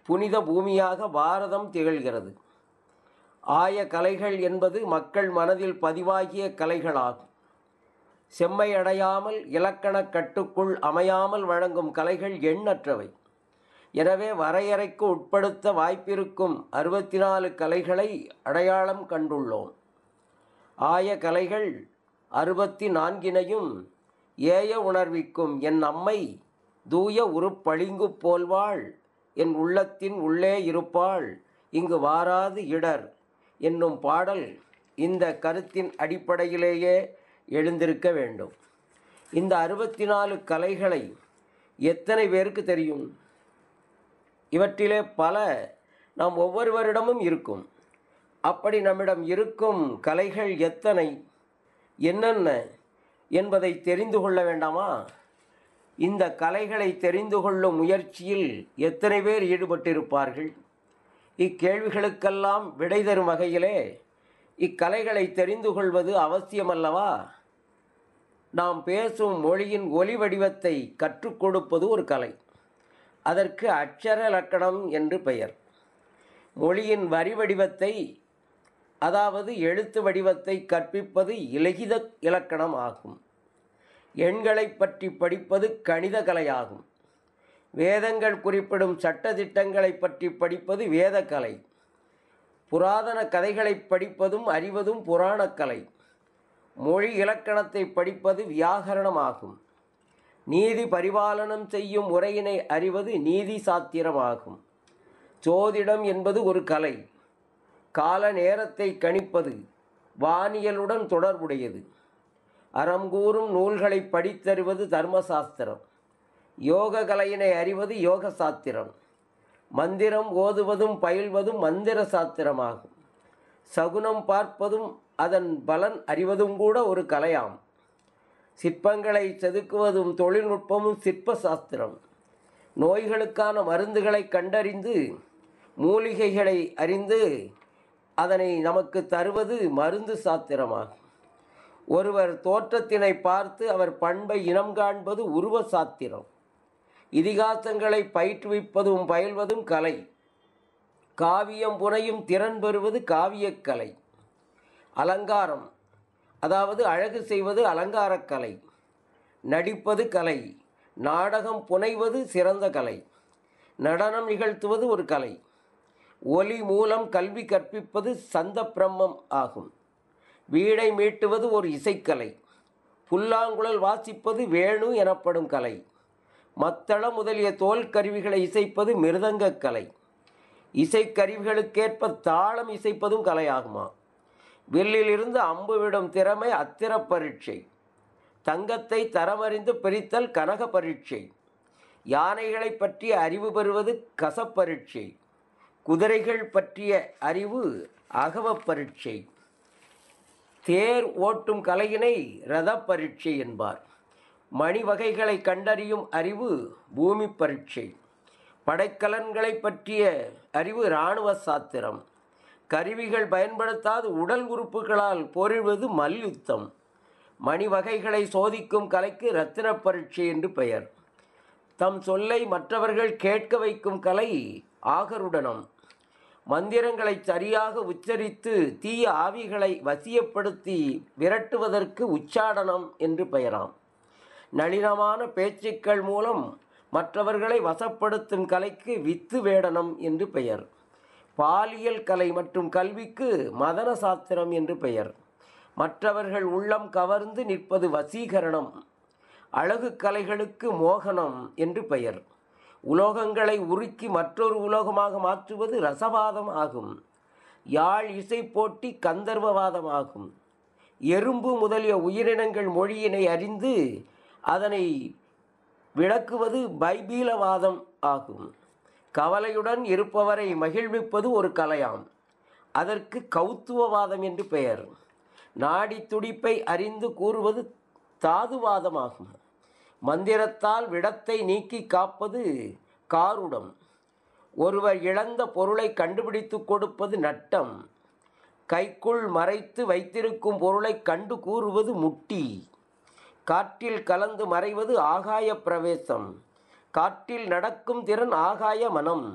புனித பூமியாக பாரதம் திகழ்கிறது ஆய கலைகள் என்பது மக்கள் மனதில் பதிவாகிய கலைகளாகும் செம்மை அடையாமல் இலக்கணக் கட்டுக்குள் அமையாமல் வழங்கும் கலைகள் எண்ணற்றவை எனவே வரையறைக்கு உட்படுத்த வாய்ப்பிருக்கும் அறுபத்தி நாலு கலைகளை அடையாளம் கண்டுள்ளோம் ஆய கலைகள் அறுபத்தி நான்கினையும் ஏய உணர்விக்கும் என் அம்மை தூய உருப்பளிங்கு போல்வாள் என் உள்ளத்தின் உள்ளே இருப்பாள் இங்கு வாராது இடர் என்னும் பாடல் இந்த கருத்தின் அடிப்படையிலேயே எழுந்திருக்க வேண்டும் இந்த அறுபத்தி நாலு கலைகளை எத்தனை பேருக்கு தெரியும் இவற்றிலே பல நாம் ஒவ்வொருவரிடமும் இருக்கும் அப்படி நம்மிடம் இருக்கும் கலைகள் எத்தனை என்னென்ன என்பதை தெரிந்து கொள்ள வேண்டாமா இந்த கலைகளை தெரிந்து கொள்ளும் முயற்சியில் எத்தனை பேர் ஈடுபட்டிருப்பார்கள் இக்கேள்விகளுக்கெல்லாம் விடை தரும் வகையிலே இக்கலைகளை தெரிந்து கொள்வது அவசியமல்லவா நாம் பேசும் மொழியின் ஒலி வடிவத்தை கற்றுக் கொடுப்பது ஒரு கலை அதற்கு அட்சர இலக்கணம் என்று பெயர் மொழியின் வரி வடிவத்தை அதாவது எழுத்து வடிவத்தை கற்பிப்பது இலகித இலக்கணம் ஆகும் எண்களை பற்றி படிப்பது கணித கலையாகும் வேதங்கள் குறிப்பிடும் சட்டதிட்டங்களை பற்றி படிப்பது வேதக்கலை புராதன கதைகளை படிப்பதும் அறிவதும் புராணக்கலை மொழி இலக்கணத்தை படிப்பது வியாகரணமாகும் நீதி பரிபாலனம் செய்யும் முறையினை அறிவது நீதி சாத்திரமாகும் சோதிடம் என்பது ஒரு கலை கால நேரத்தை கணிப்பது வானியலுடன் தொடர்புடையது அறங்கூறும் நூல்களை படித்தறிவது தர்மசாஸ்திரம் யோக கலையினை அறிவது யோக சாத்திரம் மந்திரம் ஓதுவதும் பயில்வதும் மந்திர சாத்திரமாகும் சகுனம் பார்ப்பதும் அதன் பலன் அறிவதும் கூட ஒரு கலையாம் சிற்பங்களை செதுக்குவதும் தொழில்நுட்பமும் சிற்ப சாஸ்திரம் நோய்களுக்கான மருந்துகளை கண்டறிந்து மூலிகைகளை அறிந்து அதனை நமக்கு தருவது மருந்து சாத்திரமாகும் ஒருவர் தோற்றத்தினை பார்த்து அவர் பண்பை இனம் காண்பது உருவ சாத்திரம் இதிகாசங்களை பயிற்றுவிப்பதும் பயில்வதும் கலை காவியம் புனையும் திறன் பெறுவது காவியக்கலை அலங்காரம் அதாவது அழகு செய்வது அலங்காரக்கலை நடிப்பது கலை நாடகம் புனைவது சிறந்த கலை நடனம் நிகழ்த்துவது ஒரு கலை ஒலி மூலம் கல்வி கற்பிப்பது சந்த பிரம்மம் ஆகும் வீடை மீட்டுவது ஒரு இசைக்கலை புல்லாங்குழல் வாசிப்பது வேணு எனப்படும் கலை மத்தளம் முதலிய தோல் கருவிகளை இசைப்பது மிருதங்கக் கலை இசைக்கருவிகளுக்கேற்ப தாளம் இசைப்பதும் கலையாகுமா வில்லிலிருந்து அம்பு விடும் திறமை அத்திர பரீட்சை தங்கத்தை தரமறிந்து பிரித்தல் கனக பரீட்சை யானைகளை பற்றிய அறிவு பெறுவது கசப்பரீட்சை குதிரைகள் பற்றிய அறிவு அகவ பரீட்சை தேர் ஓட்டும் கலையினை ரத பரீட்சை என்பார் மணி வகைகளை கண்டறியும் அறிவு பூமி பரீட்சை படைக்கலன்களை பற்றிய அறிவு இராணுவ சாத்திரம் கருவிகள் பயன்படுத்தாது உடல் உறுப்புகளால் போரிடுவது மல்யுத்தம் மணி வகைகளை சோதிக்கும் கலைக்கு ரத்தின பரீட்சை என்று பெயர் தம் சொல்லை மற்றவர்கள் கேட்க வைக்கும் கலை ஆகருடனம் மந்திரங்களை சரியாக உச்சரித்து தீய ஆவிகளை வசியப்படுத்தி விரட்டுவதற்கு உச்சாடனம் என்று பெயராம் நளினமான பேச்சுக்கள் மூலம் மற்றவர்களை வசப்படுத்தும் கலைக்கு வித்து வேடனம் என்று பெயர் பாலியல் கலை மற்றும் கல்விக்கு மதன சாத்திரம் என்று பெயர் மற்றவர்கள் உள்ளம் கவர்ந்து நிற்பது வசீகரணம் அழகு கலைகளுக்கு மோகனம் என்று பெயர் உலோகங்களை உருக்கி மற்றொரு உலோகமாக மாற்றுவது ரசவாதம் ஆகும் யாழ் இசை போட்டி கந்தர்வவாதம் ஆகும் எறும்பு முதலிய உயிரினங்கள் மொழியினை அறிந்து அதனை விளக்குவது பைபீலவாதம் ஆகும் கவலையுடன் இருப்பவரை மகிழ்விப்பது ஒரு கலையாம் அதற்கு கௌத்துவவாதம் என்று பெயர் நாடி துடிப்பை அறிந்து கூறுவது தாதுவாதமாகும் மந்திரத்தால் விடத்தை நீக்கி காப்பது காருடம் ஒருவர் இழந்த பொருளை கண்டுபிடித்து கொடுப்பது நட்டம் கைக்குள் மறைத்து வைத்திருக்கும் பொருளை கண்டு கூறுவது முட்டி காற்றில் கலந்து மறைவது ஆகாய பிரவேசம் காற்றில் நடக்கும் திறன் ஆகாய மனம்